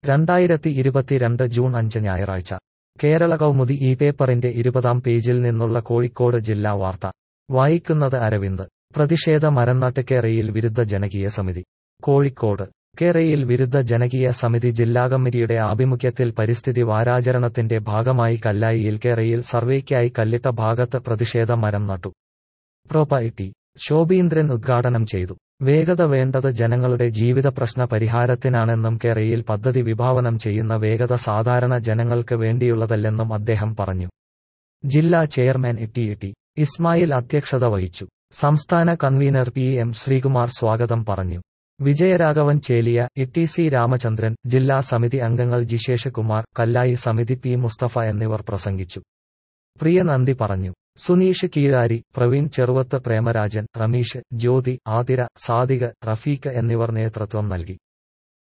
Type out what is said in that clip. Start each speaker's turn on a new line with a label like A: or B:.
A: രണ്ടായിരത്തി ഇരുപത്തിരണ്ട് ജൂൺ അഞ്ച് ഞായറാഴ്ച കേരള കൗമുദി ഈ പേപ്പറിന്റെ ഇരുപതാം പേജിൽ നിന്നുള്ള കോഴിക്കോട് ജില്ലാ വാർത്ത വായിക്കുന്നത് അരവിന്ദ് പ്രതിഷേധ മരംനട്ട് കേരയിൽ വിരുദ്ധ ജനകീയ സമിതി കോഴിക്കോട് കേരയിൽ വിരുദ്ധ ജനകീയ സമിതി ജില്ലാ കമ്മിറ്റിയുടെ ആഭിമുഖ്യത്തിൽ പരിസ്ഥിതി വാരാചരണത്തിന്റെ ഭാഗമായി കല്ലായിയിൽ കേരയിൽ സർവേക്കായി കല്ലിട്ട ഭാഗത്ത് പ്രതിഷേധ മരം നട്ടു പ്രൊപ്പൈറ്റി ശോഭീന്ദ്രൻ ഉദ്ഘാടനം ചെയ്തു വേഗത വേണ്ടത് ജനങ്ങളുടെ ജീവിത പ്രശ്ന പരിഹാരത്തിനാണെന്നും കേരയിൽ പദ്ധതി വിഭാവനം ചെയ്യുന്ന വേഗത സാധാരണ ജനങ്ങൾക്ക് വേണ്ടിയുള്ളതല്ലെന്നും അദ്ദേഹം പറഞ്ഞു ജില്ലാ ചെയർമാൻ ടി ടി ഇസ്മായിൽ അധ്യക്ഷത വഹിച്ചു സംസ്ഥാന കൺവീനർ പി എം ശ്രീകുമാർ സ്വാഗതം പറഞ്ഞു വിജയരാഘവൻ ചേലിയ ഇ സി രാമചന്ദ്രൻ ജില്ലാ സമിതി അംഗങ്ങൾ ജിശേഷ് കുമാർ കല്ലായി സമിതി പി മുസ്തഫ എന്നിവർ പ്രസംഗിച്ചു പ്രിയ നന്ദി പറഞ്ഞു സുനീഷ് കീഴാരി പ്രവീൺ ചെറുവത്ത് പ്രേമരാജൻ റമീഷ് ജ്യോതി ആതിര സാദിക് റഫീഖ് എന്നിവർ നേതൃത്വം നൽകി